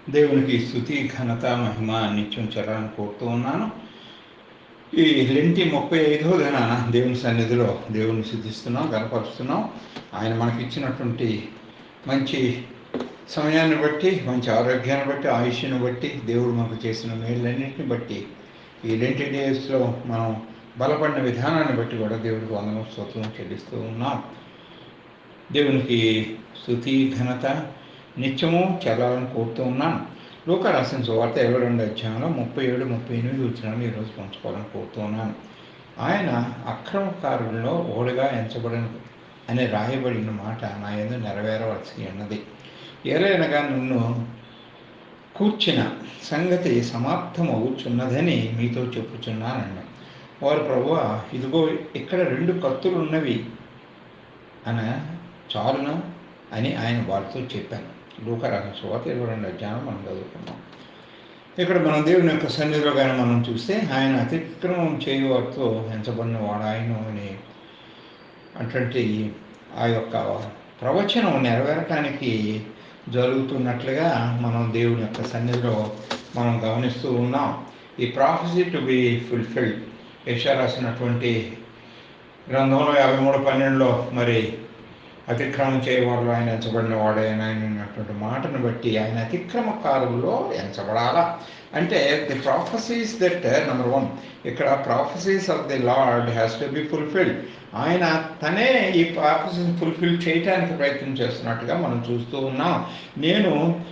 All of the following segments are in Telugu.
దేవునికి స్థుతి ఘనత మహిమ నిత్యం చరాన్ని కోరుతూ ఉన్నాను ఈ లెంటి ముప్పై ఐదో దిన దేవుని సన్నిధిలో దేవుని శుద్ధిస్తున్నాం కనపరుస్తున్నాం ఆయన మనకి ఇచ్చినటువంటి మంచి సమయాన్ని బట్టి మంచి ఆరోగ్యాన్ని బట్టి ఆయుష్ని బట్టి దేవుడు మనకు చేసిన మేళ్ళన్నింటిని బట్టి ఈ లెంటి డేస్లో మనం బలపడిన విధానాన్ని బట్టి కూడా దేవుడికి వందనం స్తోత్రం చెల్లిస్తూ ఉన్నాం దేవునికి స్థుతి ఘనత నిత్యము చెల్లాలని కోరుతూ ఉన్నాను లోక రాసిన సువార్త ఇరవై రెండు అధ్యాయంలో ముప్పై ఏడు ముప్పై ఎనిమిది వచ్చినాను ఈరోజు పంచుకోవాలని కోరుతూ ఉన్నాను ఆయన అక్రమకారుల్లో ఓడిగా ఎంచబడిన అని రాయబడిన మాట నా ఎందు నెరవేరవలసి ఉన్నది ఏలైనగా నన్ను కూర్చిన సంగతి సమాప్తమవుచున్నదని మీతో చెప్పుచున్నానన్న వారు ప్రభు ఇదిగో ఇక్కడ రెండు కత్తులు ఉన్నవి అన చాలున అని ఆయన వారితో చెప్పాను లోకరాజ శోత ఇరవై రెండు అధ్యాయం మనం చదువుకున్నాం ఇక్కడ మనం దేవుని యొక్క సన్నిధిలో కానీ మనం చూస్తే ఆయన అతిక్రమం చేయవారితో ఎంచబడిన వాడు ఆయన అని అటువంటి ఆ యొక్క ప్రవచనం నెరవేరటానికి జరుగుతున్నట్లుగా మనం దేవుని యొక్క సన్నిధిలో మనం గమనిస్తూ ఉన్నాం ఈ ప్రాఫెసీ టు బి ఫుల్ఫిల్డ్ యశా రాసినటువంటి గ్రంథంలో యాభై మూడు పన్నెండులో మరి అతిక్రమం చేయవాళ్ళు ఆయన ఎంచబడిన వాడే ఆయన అన్నటువంటి మాటను బట్టి ఆయన అతిక్రమకారుల్లో ఎంచబడాలా అంటే the prophecies that number one ఇక్కడ prophecies of the Lord has to be fulfilled ఆయన తనే ఈ ప్రాఫసీని ఫుల్ఫిల్ చేయడానికి ప్రయత్నం చేస్తున్నట్టుగా మనం చూస్తూ ఉన్నాం నేను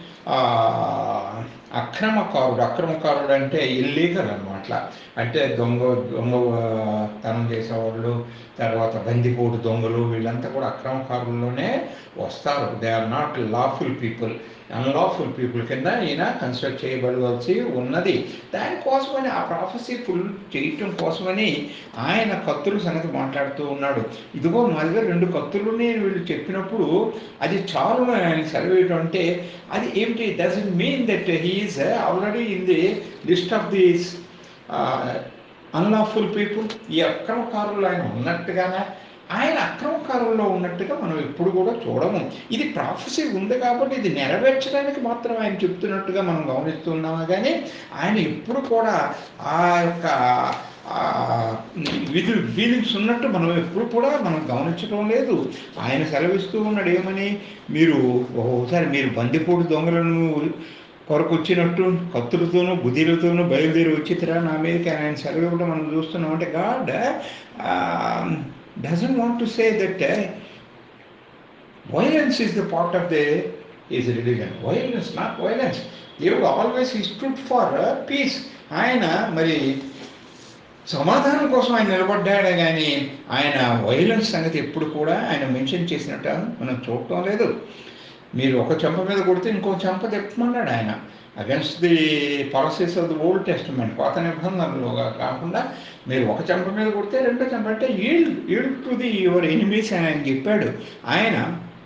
అక్రమకారుడు అక్రమకారుడు అంటే ఇల్లీగల్ అనమాట అంటే దొంగ దొంగ తనం చేసేవాళ్ళు తర్వాత బందిపోటు దొంగలు వీళ్ళంతా కూడా అక్రమకారుల్లోనే వస్తారు they are not lawful people unlawful people కింద ఈయన కన్స్ట్రక్ట్ చేయబడవలసి ఉన్నది దానికోసమని ఆ ప్రాఫెసీ ఫుల్ చేయటం కోసమని ఆయన కత్తుల సంగతి మాట్లాడుతూ ఉన్నాడు ఇదిగో మా దగ్గర రెండు కత్తులని వీళ్ళు చెప్పినప్పుడు అది చాలు ఆయన సెలవేయటం అంటే అది ఏమిటి does it mean that he's already in the list of these unlawful people ఈ అక్రమకారులు ఆయన ఉన్నట్టుగానే ఆయన అక్రమకారుల్లో ఉన్నట్టుగా మనం ఎప్పుడు కూడా చూడము ఇది ప్రాఫెసీ ఉంది కాబట్టి ఇది నెరవేర్చడానికి మాత్రం ఆయన చెప్తున్నట్టుగా మనం గమనిస్తున్నాము కానీ ఆయన ఎప్పుడు కూడా ఆ యొక్క విధులు ఫీలింగ్స్ ఉన్నట్టు మనం ఎప్పుడు కూడా మనం గమనించడం లేదు ఆయన సెలవిస్తూ ఉన్నాడు ఏమని మీరు ఒకసారి మీరు బందిపోటు దొంగలను కొరకు వచ్చినట్టు కత్తులతోనూ బుద్ధిలతోనూ బయలుదేరి వచ్చితరా నా మీదకి ఆయన సెలవు ఇవ్వడం మనం చూస్తున్నాం అంటే God doesn't want to say that violence is the part of the is religion violence not violence దేవుడు always he stood for peace ఆయన మరి సమాధానం కోసం ఆయన నిలబడ్డాడే కానీ ఆయన వైలెన్స్ సంగతి ఎప్పుడు కూడా ఆయన మెన్షన్ చేసినట్టు మనం చూడటం లేదు మీరు ఒక చెంప మీద కొడితే ఇంకో చెంప తెప్పమన్నాడు ఆయన against the policies of the Old Testament పాత నిబంధనలుగా కాకుండా మీరు ఒక చెంప మీద కొడితే రెండో చెంప అంటే yield yield to the your enemies అని ఆయన చెప్పాడు ఆయన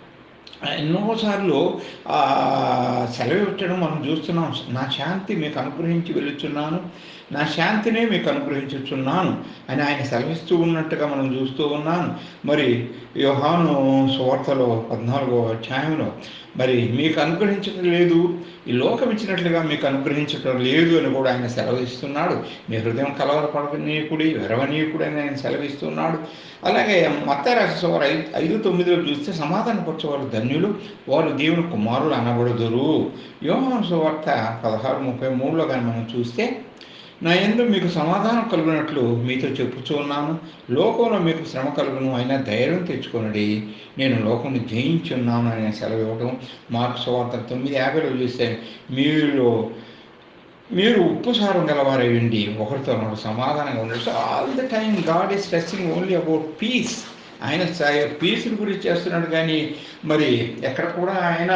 ఎన్నోసార్లు సెలవు పెట్టడం మనం చూస్తున్నాం నా శాంతి మీకు అనుగ్రహించి వెళుతున్నాను నా శాంతినే మీకు అనుగ్రహించుచున్నాను అని ఆయన సెలవిస్తూ ఉన్నట్టుగా మనం చూస్తూ ఉన్నాను మరి యోహాను సువార్తలో పద్నాలుగో అధ్యాయంలో మరి మీకు అనుగ్రహించడం లేదు ఈ లోకం ఇచ్చినట్లుగా మీకు అనుగ్రహించడం లేదు అని కూడా ఆయన సెలవిస్తున్నాడు మీ హృదయం కలవరపడనీయకుడి వెరవనీయకుడు అని ఆయన సెలవిస్తున్నాడు అలాగే మత్త రాసేవారు ఐదు ఐదు తొమ్మిదిలో చూస్తే సమాధానపరచేవారు ధన్యులు వారు దేవుని కుమారులు అనబడుదురు యోహాను సువార్త పదహారు ముప్పై మూడులో కానీ మనం చూస్తే నా ఎందు మీకు సమాధానం కలుగునట్లు మీతో చెప్పుచూ ఉన్నాను లోకంలో మీకు శ్రమ కలుగును అయినా ధైర్యం తెచ్చుకొనడి నేను లోకం జయించున్నాను అనే సెలవు ఇవ్వడం మార్క్స్ వార్త తొమ్మిది యాభైలో చూస్తే మీరు మీరు ఉప్పు సారం గలవారయ్యండి ఒకరితో ఒకరు సమాధానంగా ఉండదు so all the time God is stressing only about peace ఆయన పీస్ గురించి చేస్తున్నాడు కానీ మరి ఎక్కడ కూడా ఆయన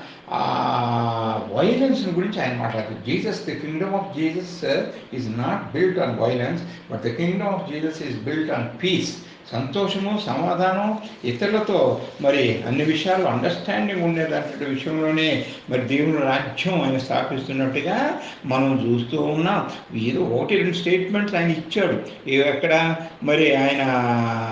వైలెన్స్ గురించి ఆయన మాట్లాడుతుంది Jesus the kingdom of Jesus is not built on violence but the kingdom of Jesus is built on peace సంతోషము సమాధానం ఇతరులతో మరి అన్ని విషయాలు అండర్స్టాండింగ్ ఉండేటటువంటి విషయంలోనే మరి దేవుని రాజ్యం ఆయన స్థాపిస్తున్నట్టుగా మనం చూస్తూ ఉన్నాం ఏదో ఒకటి రెండు స్టేట్మెంట్స్ ఆయన ఇచ్చాడు ఎక్కడ మరి ఆయన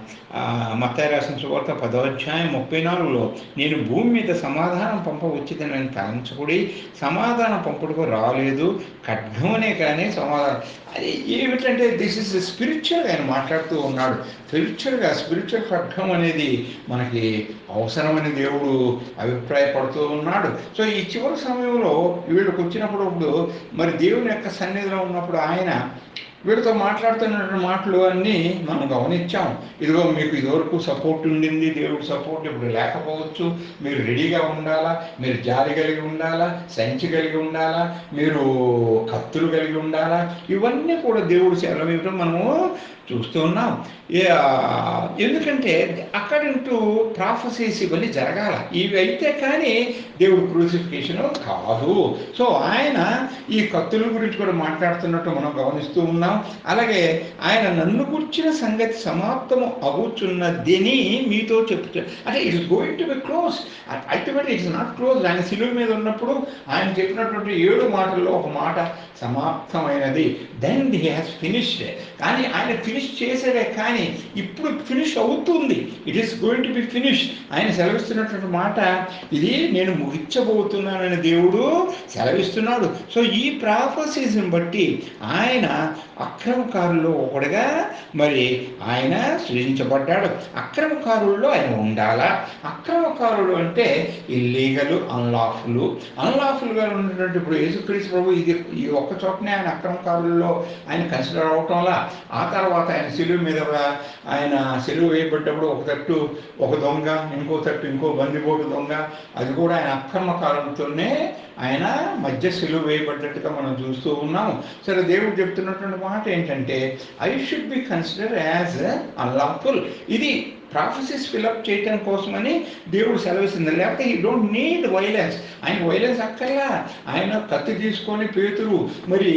మత్తాయి రాసిన సువార్త పదో అధ్యాయం ముప్పై నాలుగులో నేను భూమి మీద సమాధానం పంపవచ్చిదని తలంచుకుడి సమాధానం పంపుడుకు రాలేదు ఖడ్గమనే కానీ సమాధానం అది ఏమిటంటే దిస్ ఇస్ స్పిరిచువల్ ఆయన మాట్లాడుతూ ఉన్నాడు స్పిరిచువల్గా స్పిరిచువల్ ఖడ్గం అనేది మనకి అవసరమని దేవుడు అభిప్రాయపడుతూ ఉన్నాడు సో ఈ చివరి సమయంలో వీళ్ళకి వచ్చినప్పుడు ఇప్పుడు మరి దేవుని యొక్క సన్నిధిలో ఉన్నప్పుడు ఆయన వీళ్ళతో మాట్లాడుతున్న మాటలు అన్నీ మనం గమనించాం ఇదిగో మీకు ఇదివరకు సపోర్ట్ ఉండింది దేవుడి సపోర్ట్ ఇప్పుడు లేకపోవచ్చు మీరు రెడీగా ఉండాలా మీరు జాలి కలిగి ఉండాలా సంచి కలిగి ఉండాలా మీరు కత్తులు కలిగి ఉండాలా ఇవన్నీ కూడా దేవుడు సెలవు ఇవ్వడం మనము చూస్తూ ఉన్నాం ఏ- ఆ, ఎందుకంటే అకార్డింగ్ టు ప్రాఫసీస్ ఇవన్నీ జరగాల ఇవి అయితే కానీ దేవుడు క్రూసిఫికేషన్ కాదు సో ఆయన ఈ కత్తుల గురించి కూడా మాట్లాడుతున్నట్టు మనం గమనిస్తూ ఉన్నాం అలాగే ఆయన నన్ను కూర్చిన సంగతి సమాప్తము అవుతున్నదని మీతో చెప్తూ అంటే it is going to be close ultimate it's not close ఆయన సిలువ మీద ఉన్నప్పుడు ఆయన చెప్పినటువంటి ఏడు మాటల్లో ఒక మాట సమాప్తమైనది దెన్ హీ హాస్ ఫినిష్డ్ కానీ ఆయన ఫినిష్ చేసేదే కానీ ఇప్పుడు ఫినిష్ అవుతుంది it is going to be finish ఆయన సెలవిస్తున్నటువంటి మాట ఇది నేను ముగించబోతున్నానని దేవుడు సెలవిస్తున్నాడు సో ఈ ప్రాఫసీస్ని బట్టి ఆయన అక్రమకారుల్లో ఒకడుగా మరి ఆయన సృజించబడ్డాడు అక్రమకారుల్లో ఆయన ఉండాలా అక్రమకారుడు అంటే ఇల్లీగల్ అన్లాఫుల్ అన్లాఫుల్గా ఉన్నటువంటి ఇప్పుడు యేసుక్రీస్తు ప్రభు ఇది ఈ ఒక్క చోటనే ఆయన అక్రమకారుల్లో ఆయన కన్సిడర్ అవటంలా ఆ తర్వాత ఆయన సెలువు మీద కూడా ఆయన సెలువు వేయబడ్డప్పుడు ఒక తట్టు ఒక దొంగ ఇంకో తట్టు ఇంకో బందిపోటు దొంగ అది కూడా ఆయన అక్రమకారంతోనే ఆయన మధ్య సెలువు వేయబడ్డట్టుగా మనం చూస్తూ ఉన్నాము సరే దేవుడు చెప్తున్నటువంటి మాట ఏంటంటే I should be consider as unlawful ఇది ప్రాఫెసెస్ ఫిలప్ చేయటం కోసమని దేవుడు సెలవిస్తుంది లేకపోతే ఈ డోంట్ నీడ్ వైలెన్స్ ఆయన వైలెన్స్ అక్కర్లా ఆయన కత్తి తీసుకొని పేతురు మరి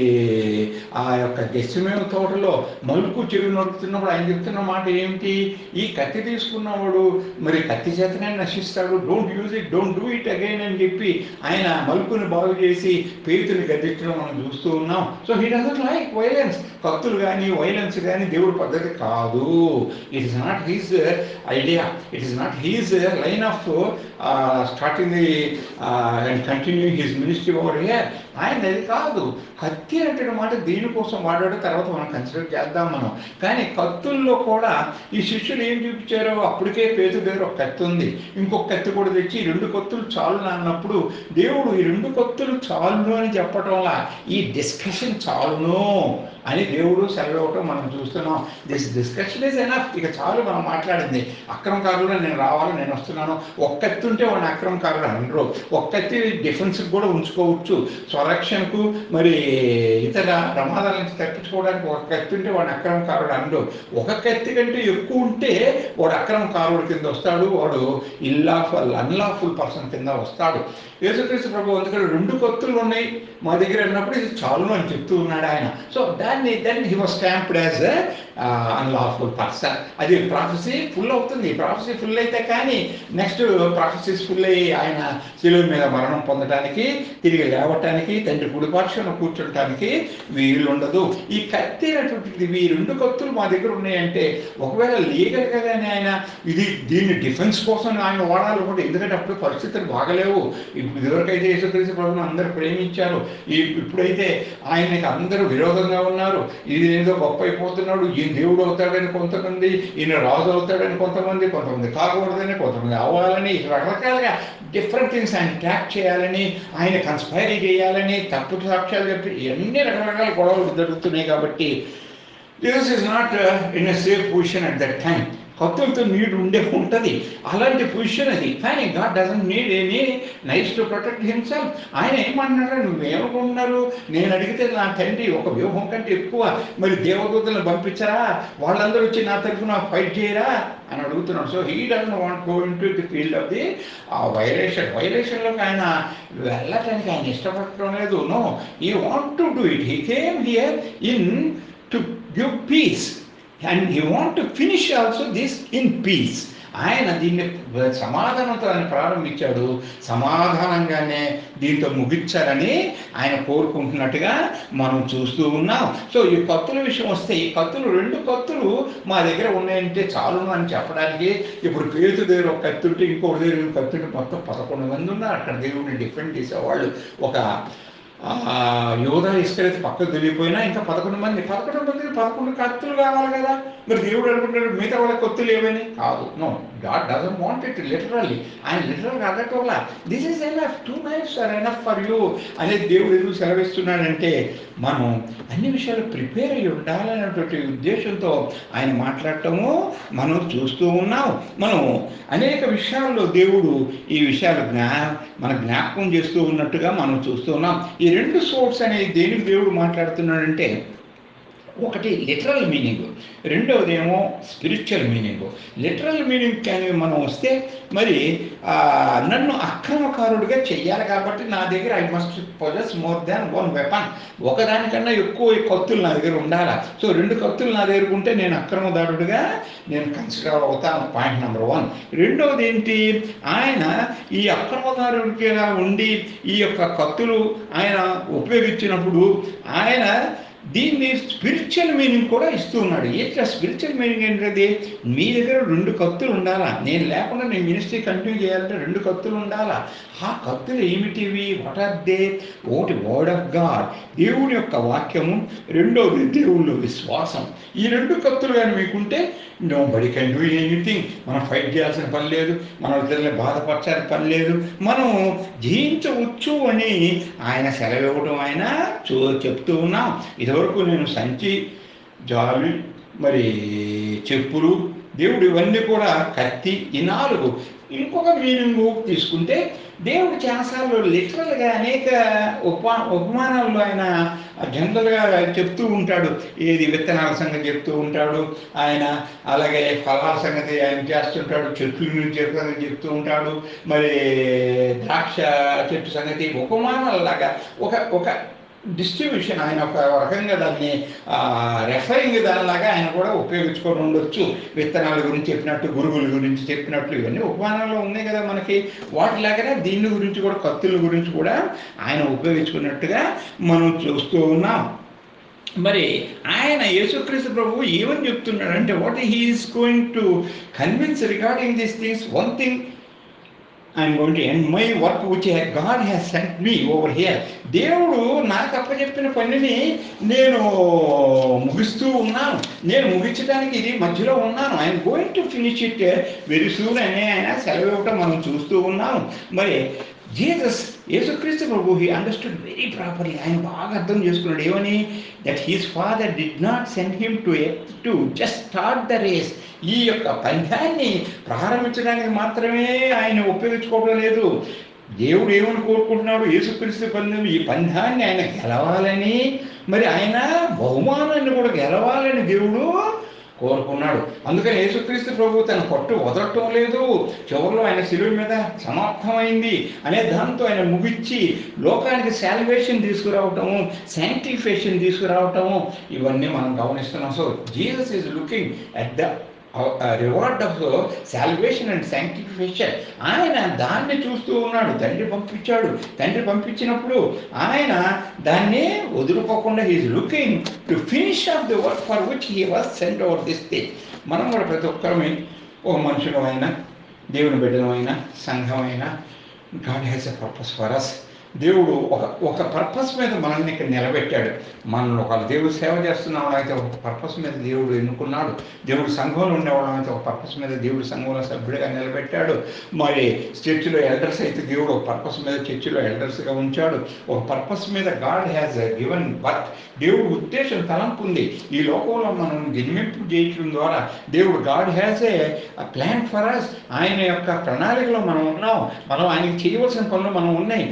ఆ యొక్క గెస్సిమేవ తోటలో మలుపు చెవి నొరుకుతున్నప్పుడు ఆయన చెప్తున్న మాట ఏమిటి ఈ కత్తి తీసుకున్నవాడు మరి కత్తి చేతనే నశిస్తాడు don't use it don't do it again అని చెప్పి ఆయన మలుపుని బాగు చేసి పేతుని గద్దెట్టడం మనం చూస్తూ ఉన్నాం so he doesn't like violence కత్తులు కానీ వైలెన్స్ కానీ దేవుడి పద్ధతి కాదు it is not his idea it is not his line of starting the and continue his ministry over here ఆయన అది కాదు కత్తి అంటే మాట దీనికోసం వాడాడు తర్వాత మనం కన్సిడర్ చేద్దాం మనం కానీ కత్తుల్లో కూడా ఈ శిష్యులు ఏం చూపించారో అప్పటికే పేరు దగ్గర ఒక కత్తి ఉంది ఇంకొక కత్తి కూడా తెచ్చి ఈ రెండు కత్తులు చాలు అన్నప్పుడు దేవుడు ఈ రెండు కత్తులు చాలును అని చెప్పటంలా ఈ డిస్కషన్ చాలును అని దేవుడు సెలవివ్వటం మనం చూస్తున్నాం దిస్ డిస్కషన్ ఇస్ ఎనఫ్ ఇక చాలు మనం మాట్లాడింది అక్రమకారులు నేను రావాలి నేను వస్తున్నాను ఒక్క ఎత్తు ఉంటే వాడిని అక్రమకారులు అనరు ఒక్క ఎత్తి డిఫెన్స్కి కూడా ఉంచుకోవచ్చు స్వరక్షణకు మరి ఇతర ప్రమాదాల నుంచి తప్పించుకోవడానికి ఒక కత్తి ఉంటే వాడిని అక్రమకారుడు అనరు ఒక కత్తి కంటే ఎక్కువ ఉంటే వాడు అక్రమకారుడు కింద వస్తాడు వాడు ఇల్లాఫుల్ అన్లాఫుల్ పర్సన్ కింద వస్తాడు యేసుక్రీస్తు ప్రభు అందుకని రెండు కత్తులు ఉన్నాయి మా దగ్గర ఉన్నప్పుడు ఇది చాలును అని చెప్తూ ఉన్నాడు ఆయన సో దాన్ని then he was stamped as unlawful person అది ప్రాఫెసీ ఫుల్ అవుతుంది ప్రాఫెసీ ఫుల్ అయితే కానీ నెక్స్ట్ ప్రాఫెసీస్ ఫుల్ అయ్యి ఆయన శిలువ మీద మరణం పొందడానికి తిరిగి లేవటానికి తండ్రి కుడిపార్శ్వను కూర్చోటానికి వీలు ఉండదు ఈ కత్తి అనేటువంటిది ఈ రెండు కత్తులు మా దగ్గర ఉన్నాయంటే ఒకవేళ లీగల్గా కానీ ఆయన ఇది దీన్ని డిఫెన్స్ కోసం ఆయన వాడాలనుకుంటే ఎందుకంటే అప్పుడు పరిస్థితులు బాగలేవు ఇప్పుడు ఇదివరకైతే యేసుక్రీస్తు ప్రభుని అందరూ ప్రేమించారు ఈ ఇప్పుడైతే ఆయనకి అందరూ విరోధంగా ఉన్నారు ఇది ఏదో గొప్ప అయిపోతున్నాడు ఈయన దేవుడు అవుతాడని కొంతమంది ఈయన రాజు అవుతాడని కొంతమంది కొంతమంది కాకూడదని కొంతమంది అవ్వాలని రకరకాలుగా డిఫరెంట్ థింగ్స్ ఆయన ట్రాక్ చేయాలని ఆయన కన్స్పైరీ చేయాలని తప్పు సాక్ష్యాలు చెప్పి ఎన్ని రకరకాల గొడవలు జరుగుతున్నాయి కాబట్టి this is not in a safe position at that time కత్తులతో నీడు ఉండే ఉంటుంది అలాంటి పొజిషన్ అది కానీ God doesn't need any knives to protect himself ఆయన ఏమన్నాడు నువ్వేమనుకుంటున్నారు నేను అడిగితే నా తండ్రి ఒక వ్యూహం కంటే ఎక్కువ మరి దేవదూతలను పంపించరా వాళ్ళందరూ వచ్చి నా తరఫున ఫైట్ చేయరా అని అడుగుతున్నాడు so he doesn't want go in to the field of the violation వైలేషన్లోకి ఆయన వెళ్ళటానికి ఆయన ఇష్టపడటం లేదు no he want to do it he came here in to give peace and he want to finish also this in peace ఆయన దీన్ని సమాధానంతో ఆయన ప్రారంభించాడు సమాధానంగానే దీంతో ముగించాలని ఆయన కోరుకుంటున్నట్టుగా మనం చూస్తూ ఉన్నాం సో ఈ కత్తుల విషయం వస్తే ఈ కత్తులు రెండు కత్తులు మా దగ్గర ఉన్నాయంటే చాలును అని చెప్పడానికి ఇప్పుడు పేరు దగ్గర ఒక కత్తి ఉంటే ఇంకొకటి దగ్గర ఇంకో కత్తి ఉంటే మొత్తం పదకొండు మంది ఉన్నారు అక్కడ దేవుడిని డిఫెండ్ చేసేవాళ్ళు ఒక ఆ, యోధా ఇస్కరేత పక్కకు తెలియపోయినా ఇంకా పదకొండు మంది పదకొండు మందికి పదకొండు కత్తులు కావాలి కదా మరి దేవుడు అనుకుంటాడు మిగతా వాళ్ళ కత్తులు ఏమని కాదు no God doesn't want it literally ఆయన లిటరల్గా అడగటం వల్ల this is enough two knives are enough for you అనేది దేవుడు ఎందుకు సెలవిస్తున్నాడంటే మనం అన్ని విషయాలు ప్రిపేర్ అయ్యి ఉండాలనేటువంటి ఉద్దేశంతో ఆయన మాట్లాడటము మనం చూస్తూ ఉన్నాం మనం అనేక విషయాల్లో దేవుడు ఈ విషయాలు జ్ఞా మన జ్ఞాపకం చేస్తూ ఉన్నట్టుగా మనం చూస్తూ ఉన్నాం ఈ రెండు సోర్స్ అనేది దేనికి దేవుడు మాట్లాడుతున్నాడంటే ఒకటి లిటరల్ మీనింగ్ రెండవది ఏమో స్పిరిచువల్ మీనింగ్ లిటరల్ మీనింగ్ కానీ మనం వస్తే మరి ఆ, నన్ను అక్రమకారుడిగా చెయ్యాలి కాబట్టి నా దగ్గర I must possess more than one weapon ఒకదానికన్నా ఎక్కువ ఈ కత్తులు నా దగ్గర ఉండాలా సో రెండు కత్తులు నా దగ్గర ఉంటే నేను అక్రమదారుడిగా నేను కన్సిడర్ అవుతాను పాయింట్ నెంబర్ వన్ రెండవది ఏంటి ఆయన ఈ అక్రమదారుడిగా ఉండి ఈ యొక్క కత్తులు ఆయన ఉపయోగించినప్పుడు ఆయన దీన్ని స్పిరిచువల్ మీనింగ్ కూడా ఇస్తూ ఉన్నాడు ఏంటి స్పిరిచువల్ మీనింగ్ ఏంటది మీ దగ్గర రెండు కత్తులు ఉండాలా నేను లేకుండా నేను మినిస్ట్రీ కంటిన్యూ చేయాలంటే రెండు కత్తులు ఉండాలా ఆ కత్తులు ఏమిటివి వాట్ ఆర్ దే ఒకటి వర్డ్ ఆఫ్ గాడ్ దేవుని యొక్క వాక్యము రెండోది దేవుళ్ళు విశ్వాసం ఈ రెండు కత్తులు కానీ మీకుంటే nobody can do anything మనం ఫైట్ చేయాల్సిన పని లేదు మన ఇద్దరిని బాధపరచాల్సిన పని లేదు మనం జయించవచ్చు అని ఆయన సెలవు ఇవ్వడం ఆయన చూ చెప్తూ ఉన్నాం ఇదివరకు నేను సంచి జాలి మరి చెప్పులు దేవుడు ఇవన్నీ కూడా కత్తి ఈ నాలుగు ఇంకొక మీనింగ్ తీసుకుంటే దేవుడు చాలాసార్లు లిటరల్గా అనేక ఉపమా ఉపమానాల్లో ఆయన జనరల్గా చెప్తూ ఉంటాడు ఏది విత్తనాల సంగతి చెప్తూ ఉంటాడు ఆయన అలాగే ఫలాల సంగతి ఆయన చేస్తుంటాడు చెట్లు నుంచి సంగతి చెప్తూ ఉంటాడు మరి ద్రాక్ష చెట్టు సంగతి ఉపమానాలలాగా ఒక ఒక డిస్ట్రిబ్యూషన్ ఆయన ఒక రకంగా దాన్ని రెఫరింగ్ దానిలాగా ఆయన కూడా ఉపయోగించుకొని ఉండొచ్చు విత్తనాల గురించి చెప్పినట్టు గురుగుల గురించి చెప్పినట్లు ఇవన్నీ ఉపమానాల్లో ఉన్నాయి కదా మనకి వాటిలాగానే దీని గురించి కూడా కత్తుల గురించి కూడా ఆయన ఉపయోగించుకున్నట్టుగా మనం చూస్తూ ఉన్నాం మరి ఆయన యేసుక్రీస్తు ప్రభు ఏమని చెప్తున్నాడంటే what he is going to convince regarding this things one thing I'm going to end my work which God has sent me over here దేవుడు నాకు అప్పచెప్పిన పనిని నేను ముగిస్తూ ఉన్నాను నేను ముగించడానికి ఇది మధ్యలో ఉన్నాను I'm going to finish it very soon అని ఆయన సెలవు ఇవ్వటం మనం చూస్తూ ఉన్నాము మరి జీసస్ యేసుక్రీస్తు ప్రభు హీ అండర్స్టూడ్ వెరీ ప్రాపర్లీ ఆయన బాగా అర్థం చేసుకున్నాడు ఏమని that his father did not send him to to just start the race ఈ యొక్క పందాన్ని ప్రారంభించడానికి మాత్రమే ఆయన ఉపయోగించుకోవడం లేదు దేవుడు ఏమని కోరుకుంటున్నాడు యేసుక్రీస్తు పందెం ఈ పందాన్ని ఆయన గెలవాలని మరి ఆయన బహుమానాన్ని కూడా గెలవాలని దేవుడు కోరుకున్నాడు అందుకని యేసుక్రీస్తు ప్రభు తన పట్టు వదలటం లేదు చివరిలో ఆయన శిలువ మీద సమాప్తమైంది అనే దాంతో ఆయన ముగించి లోకానికి శాల్వేషన్ తీసుకురావటము శాంటిఫికేషన్ తీసుకురావటము ఇవన్నీ మనం గమనిస్తున్నాం so Jesus is looking at the reward of salvation and sanctification ఆయన దాన్ని చూస్తూ ఉన్నాడు తండ్రి పంపించాడు తండ్రి పంపించినప్పుడు ఆయన దాన్ని వదులుకోకుండా he's looking to finish off the work for which he was send over this thing మనం కూడా ప్రతి ఒక్కరమే ఒక మనుషులమైనా దేవుని బిడ్డలమైనా సంఘమైనా God has a purpose for us దేవుడు ఒక ఒక పర్పస్ మీద మనల్ని ఇక్కడ నిలబెట్టాడు మనల్ని ఒక దేవుడు సేవ చేస్తున్నాం అయితే ఒక పర్పస్ మీద దేవుడు ఎన్నుకున్నాడు దేవుడు సంఘంలో ఉండేవాళ్ళం అయితే ఒక పర్పస్ మీద దేవుడు సంఘంలో సభ్యుడిగా నిలబెట్టాడు మరి చర్చిలో ఎల్డర్స్ అయితే దేవుడు ఒక పర్పస్ మీద చర్చిలో ఎల్డర్స్గా ఉంచాడు ఒక పర్పస్ మీద గాడ్ హ్యాస్ గివెన్ వర్క్ దేవుడు ఉద్దేశం తలంపు ఉంది ఈ లోకంలో మనం జన్మింపు చేయటం ద్వారా దేవుడు God has a plan for us ఆయన యొక్క ప్రణాళికలో మనం ఉన్నాం మనం ఆయనకి చేయవలసిన పనులు మనం ఉన్నాయి అవి మన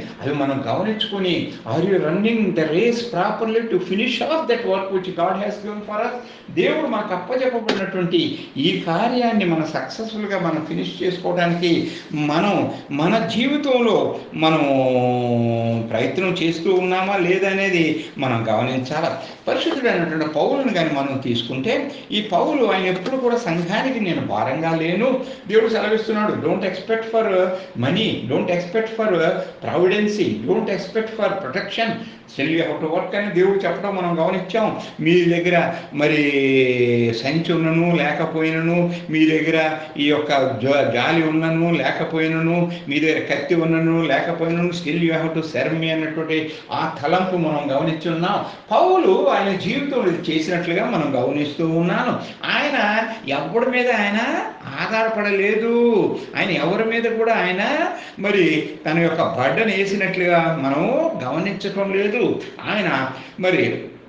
మనం గమనించుకొని are you running the race properly to finish off that work which God has given for us దేవుడు మనకు అప్పచెప్పబడినటువంటి ఈ కార్యాన్ని మనం సక్సెస్ఫుల్గా మనం ఫినిష్ చేసుకోవడానికి మనం మన జీవితంలో మనం ప్రయత్నం చేస్తూ ఉన్నామా లేదనేది మనం గమనించాలి పరిశుద్ధుడైనటువంటి పౌరులను కానీ మనం తీసుకుంటే ఈ పౌలు ఆయన ఎప్పుడు కూడా సంఘానికి నేను భారంగా లేను దేవుడు సెలవిస్తున్నాడు don't expect for money don't expect for providency don't expect for protection sell you to work అని దేవుడు చెప్పడం మనం గమనించాం మీ దగ్గర మరి సంచి ఉన్నను లేకపోయినను మీ దగ్గర ఈ యొక్క జా- జాలి ఉన్నను లేకపోయినను మీ దగ్గర కత్తి ఉన్నను లేకపోయినను still you have to serve మీ అన్నటువంటి ఆ తలంపు మనం గమనించున్నాం పౌలు ఆయన జీవితంలో ఇది చేసినట్లుగా మనం గమనిస్తూ ఉన్నాను ఆయన ఎవరి మీద ఆయన ఆధారపడలేదు ఆయన ఎవరి మీద కూడా ఆయన మరి తన యొక్క బడ్డను వేసినట్లుగా మనం గమనించటం లేదు ఆయన మరి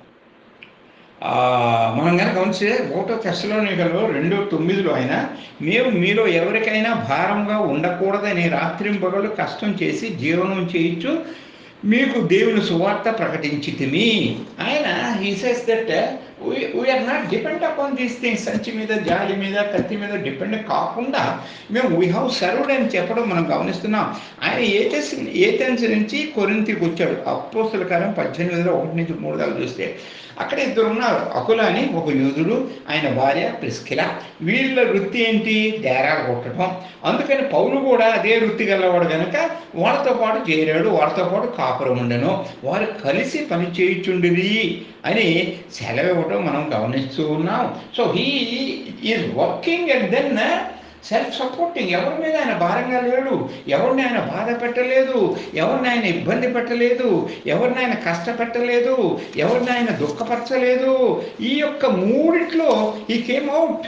ఆ, మనం కనుక గమనిస్తే ఒకటో తెశలోనికలో రెండో తొమ్మిదిలో ఆయన మేము మీలో ఎవరికైనా భారంగా ఉండకూడదని రాత్రింపగలు కష్టం చేసి జీవనం చేయించు మీకు దేవుని సువార్త ప్రకటించితిమి ఆయన he says that we are not depend upon these things సంచి మీద జాలి మీద కత్తి మీద డిపెండ్ కాకుండా మేము వీ హ్యావ్ సర్వ్డ్ అని చెప్పడం మనం గమనిస్తున్నాం ఆయన ఏథెన్స్ ఏథెన్స్ నుంచి కొరింతికి వచ్చాడు అపోస్తుల కాలం పద్దెనిమిదిలో ఒకటి నుంచి మూడు దాకా చూస్తే అక్కడ ఇద్దరు ఉన్నారు అకుల అని ఒక యూదుడు ఆయన భార్య ప్రిస్కిల వీళ్ళ వృత్తి ఏంటి డేరాలు కొట్టడం అందుకని పౌలు కూడా అదే వృత్తి గలవాడు కనుక వాళ్ళతో పాటు చేరాడు వాళ్ళతో పాటు కాపురం ఉండను వారు కలిసి పని చేయుచుండిరి అని సెలవు ఇవ్వడం మనం గమనిస్తూ ఉన్నాం so he is working and then self supporting ఎవరి మీద ఆయన భారంగా లేడు ఎవరిని ఆయన బాధ పెట్టలేదు ఎవరిని ఆయన ఇబ్బంది పెట్టలేదు ఎవరిని ఆయన కష్టపెట్టలేదు ఎవరిని ఆయన దుఃఖపరచలేదు ఈ యొక్క మూడిట్లో ఈ కేమ్ అవుట్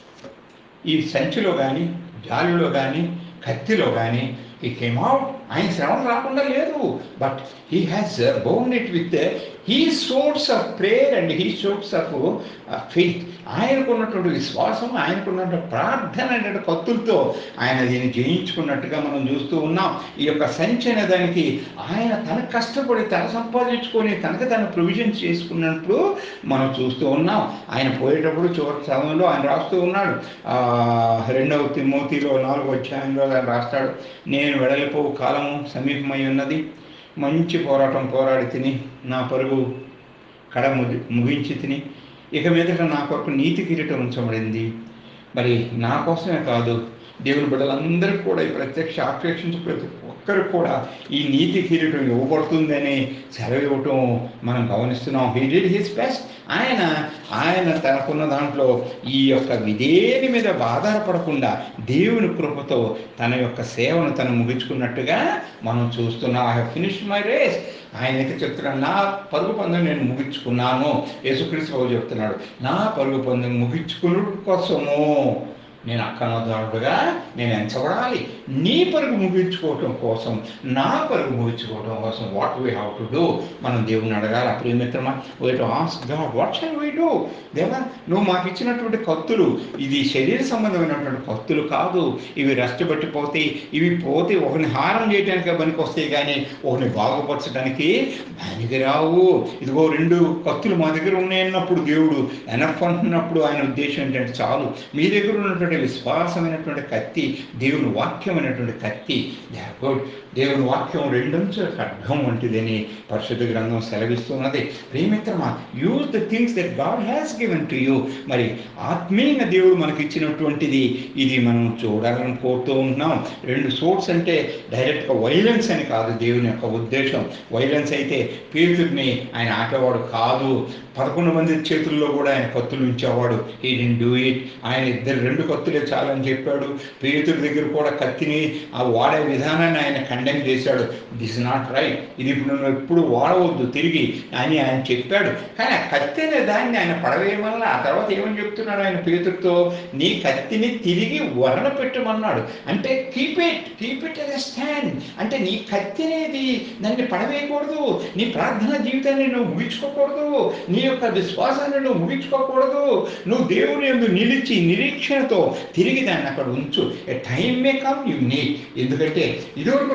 ఈ సంచిలో కానీ జాలిలో కానీ కత్తిలో కానీ ఈ కేమ్ అవుట్ ఆయన శ్రమ రాకుండా లేదు but he has bound it with he source of prayer and he source of faith ఆయనకున్నటువంటి విశ్వాసం ఆయనకున్నటువంటి ప్రార్థన అనే కత్తులతో ఆయన దీన్ని జయించుకున్నట్టుగా మనం చూస్తూ ఉన్నాం ఈ యొక్క సంచి అనే దానికి ఆయన తన కష్టపడి తన సంపాదించుకొని తనకు తన ప్రొవిజన్ చేసుకున్నప్పుడు మనం చూస్తూ ఉన్నాం ఆయన పోయేటప్పుడు చివరి సమయంలో ఆయన రాస్తూ ఉన్నాడు ఆ, రెండవ తిమోతిలో నాలుగో అధ్యాయంలో ఆయన రాస్తాడు నేను వెడలిపోవు కాలము సమీపమై ఉన్నది మంచి పోరాటం పోరాడి తిని నా పరుగు కడ ముగి ముగించి తిని ఇక మీదట నా కొరకు నీతి కిరీటం ఉంచబడింది మరి నా కోసమే కాదు దేవుని బిడ్డలందరికీ కూడా ఈ ప్రత్యక్ష ఆపేక్షించి ప్రతి ఒక్కరికి కూడా ఈ నీతి కిరీటం ఇవ్వబడుతుందని సెలవు ఇవ్వటం మనం గమనిస్తున్నాం హీ డిడ్ హిస్ బెస్ట్ ఆయన ఆయన తనకున్న దాంట్లో ఈ యొక్క విధేని మీద ఆధారపడకుండా దేవుని కృపతో తన యొక్క సేవను తను ముగించుకున్నట్టుగా మనం చూస్తున్నాం I have finish my race ఆయన అయితే చెప్తున్నాడు నా పరుగు పందెం నేను ముగించుకున్నాను యేసుక్రీస్తు బాబు చెప్తున్నాడు నా పరుగు పందెం ముగించుకున్న కోసము నేను అక్కనోదారుడుగా నేను ఎంచబడాలి నీ పరుగు ముగించుకోవటం కోసం నా పరుగు ముగించుకోవటం కోసం what we have to do మనం దేవుని అడగాలి ప్రియమిత్రమా we to ask God what shall we do దేవా నువ్వు మాకు ఇచ్చినటువంటి కత్తులు ఇది శరీర సంబంధమైనటువంటి కత్తులు కాదు ఇవి రష్టపట్టిపోతాయి ఇవి పోతే ఒకరిని హారం చేయడానికి పనికి వస్తాయి కానీ ఒకరిని బాగుపరచడానికి పనికి రావు ఇదిగో రెండు కత్తులు మా దగ్గర ఉన్నాయన్నప్పుడు దేవుడు ఎనఫ్ అంటున్నప్పుడు ఆయన ఉద్దేశం ఏంటంటే చాలు మీ దగ్గర ఉన్నటువంటి విశ్వాసమైనటువంటి కత్తి దేవుని వాక్యమైనటువంటి కత్తి గుడ్ దేవుని వాక్యం రెండంచుల ఖడ్గం వంటిదని పరిశుద్ధ గ్రంథం సెలవిస్తున్నది ప్రియమిత్రమా use the things that God has given to you మరి ఆత్మీయంగా దేవుడు మనకి ఇచ్చినటువంటిది ఇది మనం చూడాలని కోరుతూ ఉంటున్నాం రెండు సోర్స్ అంటే డైరెక్ట్గా వైలెన్స్ అని కాదు దేవుని యొక్క ఉద్దేశం వైలెన్స్ అయితే పేతుడిని ఆయన ఆటవాడు కాదు పదకొండు మంది చేతుల్లో కూడా ఆయన కత్తులు ఉంచేవాడు ఈ డెంట్ డూ ఇట్ ఆయన ఇద్దరు రెండు కత్తులే చాలని చెప్పాడు పేతుడి దగ్గర కూడా కత్తిని ఆ వాడే విధానాన్ని ఆయన కండెమ్ చేశాడు దిస్ నాట్ రైట్ ఇది ఇప్పుడు నువ్వు ఎప్పుడు వాడవద్దు తిరిగి అని ఆయన చెప్పాడు కానీ ఆ కత్తి అనే దాన్ని ఆయన పడవేయమల్ల ఆ తర్వాత ఏమని చెప్తున్నాడు ఆయన పేతుడితో నీ కత్తిని తిరిగి వరణ పెట్టమన్నాడు అంటే keep it keep it as stand అంటే నీ కత్తి అనేది దాన్ని పడవేయకూడదు నీ ప్రార్థన జీవితాన్ని నువ్వు ముగించుకోకూడదు నీ యొక్క విశ్వాసాన్ని నువ్వు ముగించుకోకూడదు నువ్వు దేవుని ఎందు నిలిచి నిరీక్షణతో తిరిగి దాన్ని అక్కడ ఉంచు a time may come you need ఎందుకంటే ఇదివరకు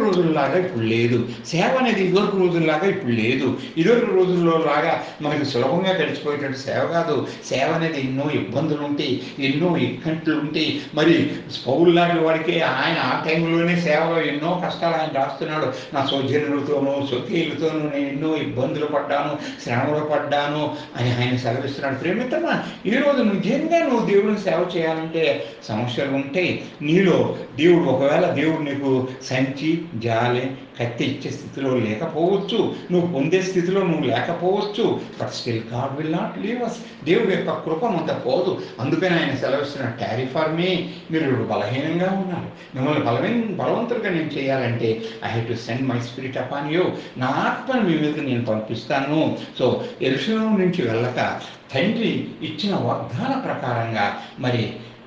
రోజుల్లాగా ఇప్పుడు లేదు సేవ అనేది ఇదివరకు రోజుల్లాగా ఇప్పుడు లేదు ఇదివరకు రోజుల్లో లాగా మనకి సులభంగా గడిచిపోయేటట్టు సేవ కాదు సేవ అనేది ఎన్నో ఇబ్బందులు ఉంటాయి ఎన్నో ఇక్కట్లు ఉంటాయి మరి పౌరు లాంటి వాడికి ఆయన ఆ టైంలోనే సేవలో ఎన్నో కష్టాలు ఆయన రాస్తున్నాడు నా సౌజన్యులతోనూ స్వకీయులతోనూ నేను ఎన్నో ఇబ్బందులు పడ్డాను శ్రమలు పడ్డాను అని ఆయన సెలవిస్తున్నాడు ప్రేమితమా ఈరోజు నిజంగా నువ్వు దేవుడిని సేవ చేయాలంటే సమస్యలు ఉంటాయి నీలో దేవుడు ఒకవేళ దేవుడు నీకు సంచి జాలి కత్తి ఇచ్చే స్థితిలో లేకపోవచ్చు నువ్వు పొందే స్థితిలో నువ్వు లేకపోవచ్చు but still God will not leave us దేవుడి యొక్క కృప అంత పోదు అందుకని ఆయన సెలవిస్తున్న టారీ ఫర్ మీ మీరు ఇప్పుడు బలహీనంగా ఉన్నారు మిమ్మల్ని బలమైన బలవంతులుగా నేను చేయాలంటే I have to send my spirit upon you నా ఆత్మను మీ మీద నేను పంపిస్తాను సో ఎరుసలం నుంచి వెళ్ళక తండ్రి ఇచ్చిన వాగ్దాన ప్రకారంగా మరి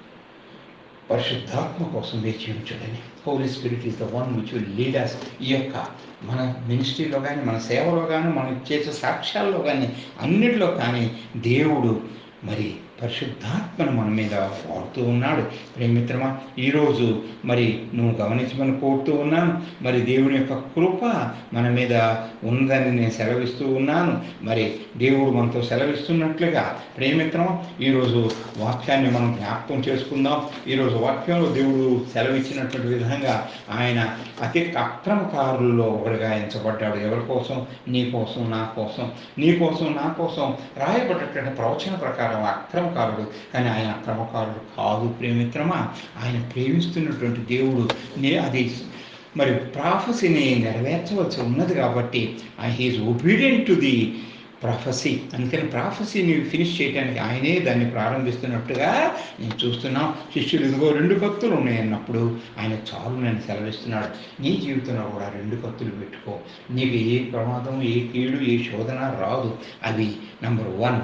పరిశుద్ధాత్మ కోసం వేచి ఉంచుడని Holy Spirit is the one which will lead us ఈ యొక్క మన మినిస్ట్రీలో కానీ మన సేవలో కానీ మనం చేసే సాక్ష్యాల్లో కానీ అన్నిటిలో కానీ దేవుడు మరి పరిశుద్ధాత్మను మన మీద వాడుతూ ఉన్నాడు ప్రేమిత్రమా ఈరోజు మరి నువ్వు గమనించమని కోరుతూ ఉన్నాను మరి దేవుని యొక్క కృప మన మీద ఉందని నేను సెలవిస్తూ ఉన్నాను మరి దేవుడు మనతో సెలవిస్తున్నట్లుగా ప్రేమిత్రమా ఈరోజు వాక్యాన్ని మనం జ్ఞాపకం చేసుకుందాం ఈరోజు వాక్యంలో దేవుడు సెలవిచ్చినటువంటి విధంగా ఆయన అతి అక్రమకారుల్లో ఒకటిగా ఎంచబడ్డాడు ఎవరి కోసం నీ కోసం నా కోసం నీ కోసం నా కోసం రాయబడ్డటువంటి ప్రవచన ప్రకారం అక్రమకారుడు కానీ ఆయన అక్రమకారుడు కాదు ప్రేమిత్రమా ఆయన ప్రేమిస్తున్నటువంటి దేవుడు నే అది మరి ప్రాఫసీని నెరవేర్చవలసి ఉన్నది కాబట్టి he's obedient to the prophecy అందుకని ప్రాఫసీని ఫినిష్ చేయడానికి ఆయనే దాన్ని ప్రారంభిస్తున్నట్టుగా నేను చూస్తున్నాం శిష్యులు ఇదిగో రెండు కత్తులు ఉన్నాయన్నప్పుడు ఆయన చాలు నేను సెలవిస్తున్నాడు నీ జీవితంలో కూడా రెండు కత్తులు పెట్టుకో నీకు ఏ ప్రమాదం ఏ కీడు ఏ శోధన రాదు అవి నంబర్ వన్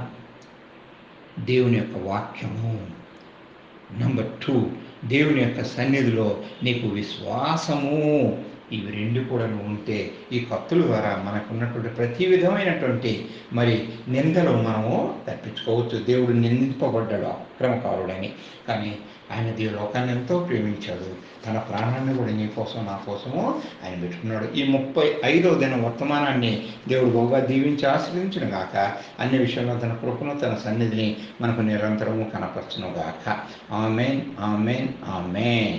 దేవుని యొక్క వాక్యము నంబర్ టూ దేవుని యొక్క సన్నిధిలో నీకు విశ్వాసము ఇవి రెండు కూడా నువ్వు ఉంటే ఈ కత్తుల ద్వారా మనకున్నటువంటి ప్రతి విధమైనటువంటి మరి నిందలు మనము తప్పించుకోవచ్చు దేవుడు నిందింపబడ్డాడు అక్రమకారుడని కానీ ఆయన దేవుడు లోకాన్ని ఎంతో ప్రేమించాడు తన ప్రాణాన్ని కూడా నీ కోసం నా కోసము ఆయన పెట్టుకున్నాడు ఈ ముప్పై ఐదవ దిన వర్తమానాన్ని దేవుడు బహుగా దీవించి ఆశ్రయించిన గాక అన్ని విషయంలో తన కృపను తన సన్నిధిని మనకు నిరంతరము కనపరచును గాక ఆమెన్ ఆమెన్ ఆమెన్